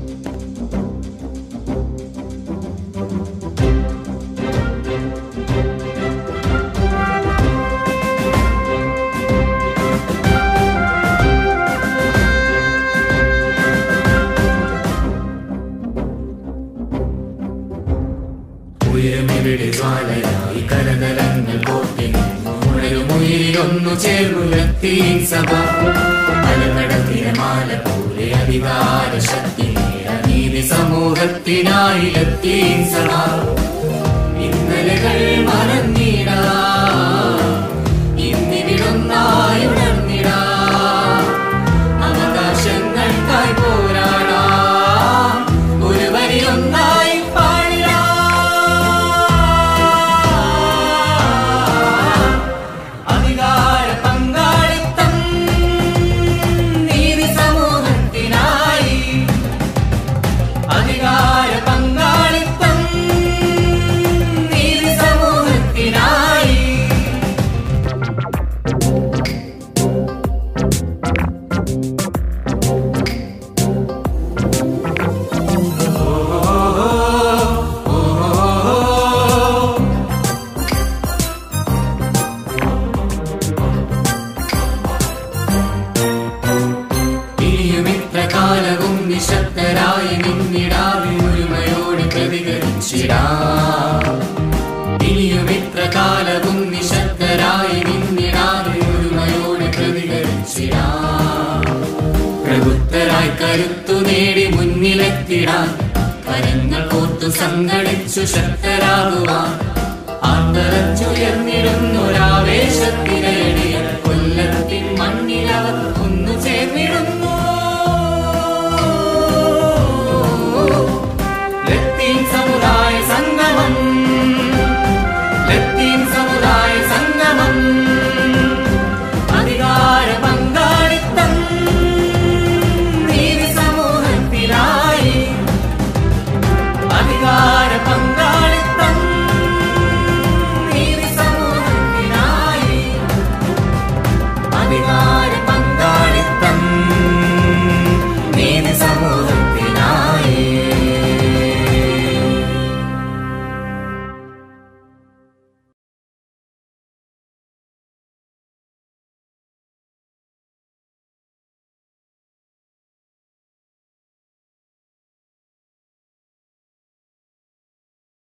ഉയരമിവിടെ ജ്വാലയായി കരതലങ്ങൾ കോർത്തി ഉണരുമുയിരിലൊന്നു ചേർന്നുയർത്തി സഭ അലകടത്തിരമാല പോലെ അധികാര ശക്തി നീതി സമൂഹത്തിനായിലെത്തി സഭ ഇന്നലകൾ മറന്നിടാ ഇന്നിവിടൊന്നായി ഉണർന്നിടാ അവകാശങ്ങൾക്കായി പോരാടാ ഒരു വരി ഒന്നായി പാടിടാ അധികാര പങ്കാളിത്തം നീതി സമൂഹത്തിനായി അധികാര പങ്കാളിത്തം നീതി സമൂഹത്തിനായി ഇനിയുമിത്ര കാലവും നിശബ്ദരായി നിന്നിടാതെ ഒരുമയോട് പ്രതികരിച്ചിടാ ഇനിയുമിത്ര കാലവും നിശബ്ദരായി നിന്നിടാതെ ഒരുമയോട് പ്രതികരിച്ചിടാ പ്രബുദ്ധരായി കരുത്തു നേടി മുന്നിലെത്തിടാൻ കരങ്ങൾ കോർത്തു സംഘടിച്ചു ശക്തരാകുവാൻ ആന്തരച്ചുയർന്നിടുന്നൊരാവേശത്തിനയടിയ കൊല്ലത്തിൻ മണ്ണിലവർ ഒന്നു ചേർന്നിടുന്നു